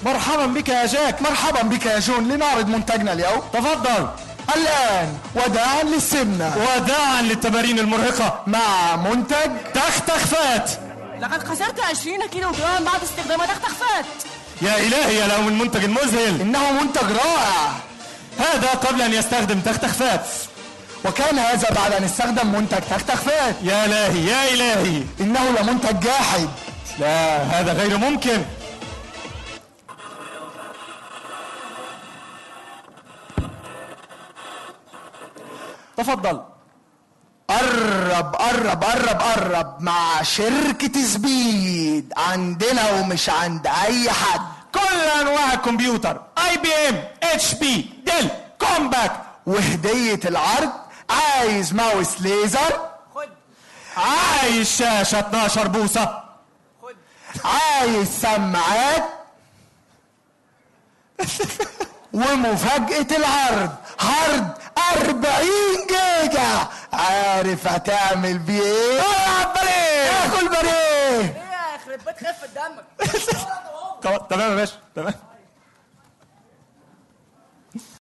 مرحبا بك يا جاك مرحبا بك يا جون لنعرض منتجنا اليوم تفضل الآن وداعا للسمنة وداعا للتمارين المرهقة مع منتج تختخفات لقد خسرت 20 كيلو جرام بعد استخدام تختخفات يا إلهي يا له من منتج مذهل إنه منتج رائع هذا قبل أن يستخدم تختخفات وكان هذا بعد أن استخدم منتج تختخفات يا إلهي يا إلهي إنه لمنتج جاحد لا هذا غير ممكن تفضل قرب قرب قرب قرب مع شركة سبيد عندنا ومش عند أي حد كل أنواع الكمبيوتر اي بي ام اتش بي ديل كومباكت وهدية العرض عايز ماوس ليزر خد عايز شاشة 12 بوصة خد عايز سماعات ومفاجأة العرض عرض 40 جيجا عارف هتعمل بيه ايه؟ العب باليه اكل بريه ايه يا يخرب بيت خفة دمك تمام يا باشا تمام